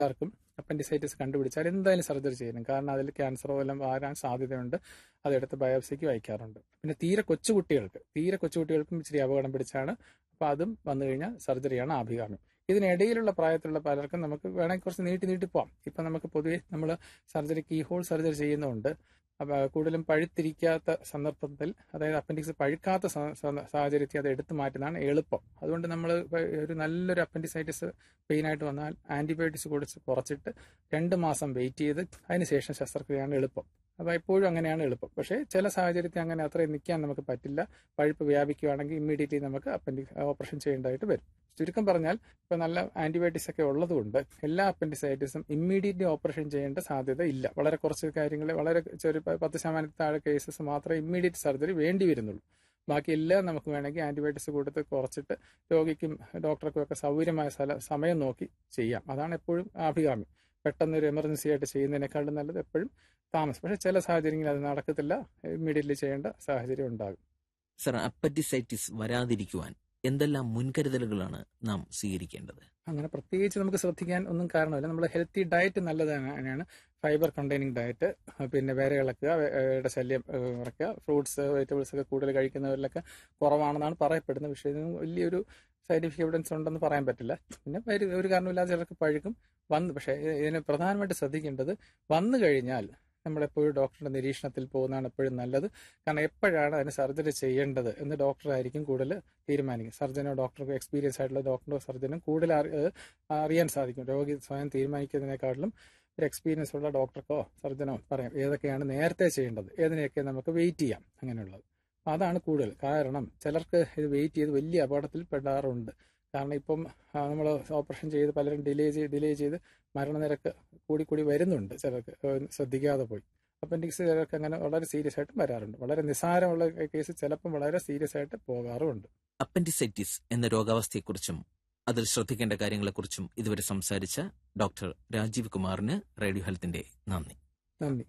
എല്ലാവർക്കും അപ്പൻഡിസൈറ്റിസ് കണ്ടുപിടിച്ചാൽ എന്തായാലും സർജറി ചെയ്യണം കാരണം അതിൽ ക്യാൻസറോ എല്ലാം വരാൻ സാധ്യതയുണ്ട് അതെടുത്ത് ബയോപ്സിക്ക് വയ്ക്കാറുണ്ട് പിന്നെ തീരെ കൊച്ചുകുട്ടികൾക്ക് തീരെ കൊച്ചുകുട്ടികൾക്കും ഇച്ചിരി അപകടം പിടിച്ചാണ് അപ്പോൾ അതും വന്നു കഴിഞ്ഞാൽ സർജറിയാണ് ആഭികാമ്യം ഇതിനിടയിലുള്ള പ്രായത്തിലുള്ള പലർക്കും നമുക്ക് വേണമെങ്കിൽ കുറച്ച് നീട്ടി നീട്ടി പോവാം ഇപ്പം നമുക്ക് പൊതുവേ നമ്മൾ സർജറി കീ ഹോൾ സർജറി ചെയ്യുന്നുണ്ട് അപ്പോൾ കൂടുതലും പഴുത്തിരിക്കാത്ത സന്ദർഭത്തിൽ അതായത് അപ്പൻഡിക്സ് പഴുക്കാത്ത സ- സ- സാഹചര്യത്തിൽ അത് എടുത്തു മാറ്റുന്നതാണ് എളുപ്പം അതുകൊണ്ട് നമ്മൾ ഒരു നല്ലൊരു അപ്പൻഡിസൈറ്റിസ് പെയിനായിട്ട് വന്നാൽ ആൻറ്റിബയോട്ടിക്സ് കൊടുത്ത് കുറച്ചിട്ട് രണ്ട് മാസം വെയിറ്റ് ചെയ്ത് അതിനുശേഷം ശസ്ത്രക്രിയയാണ് എളുപ്പം അപ്പോൾ എപ്പോഴും അങ്ങനെയാണ് എളുപ്പം പക്ഷേ ചില സാഹചര്യത്തിൽ അങ്ങനെ അത്രയും നിൽക്കാൻ നമുക്ക് പറ്റില്ല പഴുപ്പ് വ്യാപിക്കുകയാണെങ്കിൽ ഇമ്മീഡിയറ്റ്ലി നമുക്ക് അപ്പൻഡിക്സ് ഓപ്പറേഷൻ ചെയ്യേണ്ടതായിട്ട് വരും ചുരുക്കം പറഞ്ഞാൽ ഇപ്പോൾ നല്ല ആൻറ്റിബയോട്ടിക്സ് ഒക്കെ ഉള്ളതുകൊണ്ട് എല്ലാ അപ്പൻഡിസൈറ്റിസും ഇമ്മീഡിയറ്റ്ലി ഓപ്പറേഷൻ ചെയ്യേണ്ട സാധ്യത ഇല്ല വളരെ കുറച്ച് കാര്യങ്ങൾ വളരെ ചെറിയ പ- പത്ത് ശതമാനത്തിൽ താഴെ കേസസ് മാത്രമേ ഇമ്മീഡിയറ്റ് സർജറി വേണ്ടി വരുന്നുള്ളൂ ബാക്കി എല്ലാം നമുക്ക് വേണമെങ്കിൽ ആൻറ്റിബയോട്ടിക്സ് കൊടുത്ത് കുറച്ചിട്ട് രോഗിക്കും ഡോക്ടർക്കും ഒക്കെ സൗകര്യമായ സ്ഥല സമയം നോക്കി ചെയ്യാം അതാണ് എപ്പോഴും ആഭികാമ്യം പെട്ടെന്ന് ഒരു എമർജൻസി ആയിട്ട് ചെയ്യുന്നതിനേക്കാളും നല്ലത് എപ്പോഴും താമസം പക്ഷേ ചില സാഹചര്യങ്ങളിൽ അത് നടക്കത്തില്ല ഇമ്മീഡിയറ്റ്ലി ചെയ്യേണ്ട സാഹചര്യം ഉണ്ടാകും സർ അപ്പറ്റിസൈറ്റിസ് വരാതിരിക്കുവാൻ എന്തെല്ലാം മുൻകരുതലുകളാണ് നാം സ്വീകരിക്കേണ്ടത് അങ്ങനെ പ്രത്യേകിച്ച് നമുക്ക് ശ്രദ്ധിക്കാൻ ഒന്നും കാരണമില്ല നമ്മൾ ഹെൽത്തി ഡയറ്റ് നല്ലതാണ് ഫൈബർ കണ്ടെയ്നിങ് ഡയറ്റ് പിന്നെ വേറെ ഇളക്കുക വേറെ ശല്യം ഏഹ്, കുറയ്ക്കുക ഫ്രൂട്ട്സ് വെജിറ്റബിൾസ് ഒക്കെ കൂടുതൽ കഴിക്കുന്നവരിലൊക്കെ കുറവാണെന്നാണ് പറയപ്പെടുന്നത് പക്ഷേ ഇതിന് വലിയൊരു സയന്റിഫിക് എവിഡൻസ് ഉണ്ടെന്ന് പറയാൻ പറ്റില്ല പിന്നെ ഒരു- ഒരു കാരണമില്ലാതെ ചിലർക്ക് പഴുക്കും വന്ന് പക്ഷേ ഇത് ഇതിന് പ്രധാനമായിട്ട് ശ്രദ്ധിക്കേണ്ടത് വന്നു കഴിഞ്ഞാൽ നമ്മളെപ്പോഴും ഡോക്ടറുടെ നിരീക്ഷണത്തിൽ പോകുന്നതാണ് എപ്പോഴും നല്ലത് കാരണം എപ്പോഴാണ് അതിന് സർജറി ചെയ്യേണ്ടത് എന്ന് ഡോക്ടറായിരിക്കും കൂടുതൽ തീരുമാനിക്കും സർജനോ ഡോക്ടർക്കോ എക്സ്പീരിയൻസ് ആയിട്ടുള്ള ഡോക്ടറോ സർജനും കൂടുതൽ അറി- ഏഹ് അറിയാൻ സാധിക്കും രോഗി സ്വയം തീരുമാനിക്കുന്നതിനേക്കാളും ഒരു എക്സ്പീരിയൻസ് ഉള്ള ഡോക്ടർക്കോ സർജനോ പറയാം ഏതൊക്കെയാണ് നേരത്തെ ചെയ്യേണ്ടത് ഏതിനെയൊക്കെ നമുക്ക് വെയിറ്റ് ചെയ്യാം അങ്ങനെയുള്ളത് അപ്പോൾ അതാണ് കൂടുതൽ കാരണം ചിലർക്ക് ഇത് വെയിറ്റ് ചെയ്ത് വലിയ അപകടത്തിൽ പെടാറുണ്ട് കാരണം ഇപ്പം നമ്മൾ ഓപ്പറേഷൻ ചെയ്ത് പലരും ഡിലേ ചെയ്ത് ഡിലേ ചെയ്ത് മരണനിരക്ക് കൂടി കൂടി വരുന്നുണ്ട് ചിലർക്ക് ഏഹ് ശ്രദ്ധിക്കാതെ പോയി അപ്പൻഡിക്സ് ചിലർക്ക് അങ്ങനെ വളരെ സീരിയസ് ആയിട്ട് വരാറുണ്ട് വളരെ നിസ്സാരമുള്ള കേസ് ചിലപ്പം വളരെ സീരിയസ് ആയിട്ട് പോകാറുമുണ്ട് അപ്പൻഡിസൈറ്റിസ് എന്ന രോഗാവസ്ഥയെക്കുറിച്ചും അതിൽ ശ്രദ്ധിക്കേണ്ട കാര്യങ്ങളെക്കുറിച്ചും ഇതുവരെ സംസാരിച്ച ഡോക്ടർ രാജീവ് കുമാറിന് റേഡിയോ ഹെൽത്തിന്റെ നന്ദി നന്ദി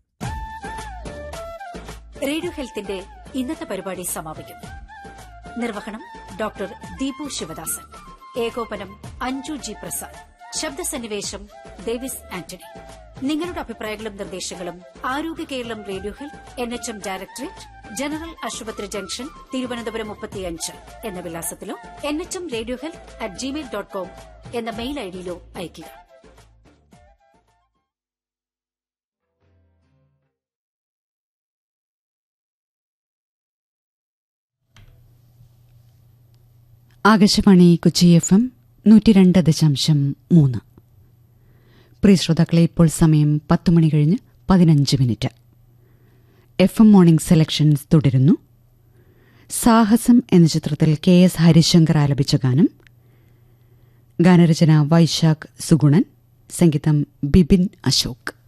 റേഡിയോ ഹെൽത്തിന്റെ ഇന്നത്തെ പരിപാടി സമാപിക്കുന്നു നിർവഹണം ഡോക്ടർ ദീപു ശിവദാസൻ ഏകോപനം അഞ്ജു ജി പ്രസാദ് ശബ്ദസന്നിവേശം ഡേവിസ് ആന്റണി നിങ്ങളുടെ അഭിപ്രായങ്ങളും നിർദ്ദേശങ്ങളും ആരോഗ്യ Keralam radio health N H M directorate general ആശുപത്രി ജംഗ്ഷൻ തിരുവനന്തപുരം മുപ്പത്തിയഞ്ച് എന്ന വിലാസത്തിലോ N H M radio health at Gmail dot com എന്ന മെയിൽ ഐഡിയിലോ അയയ്ക്കുക ആകാശവാണി കൊച്ചി എഫ് എം നൂറ്റി രണ്ട് ദശാംശം മൂന്ന് പ്രിയ ശ്രോതാക്കളെ ഇപ്പോൾ സമയം പത്ത് മണി കഴിഞ്ഞ് പതിനഞ്ച് minute F M morning selections തുടരുന്നു സാഹസം എന്ന ചിത്രത്തിൽ കെ എസ് ഹരിശങ്കർ ആലപിച്ച ഗാനം ഗാനരചന വൈശാഖ് സുഗുണൻ സംഗീതം ബിപിൻ അശോക്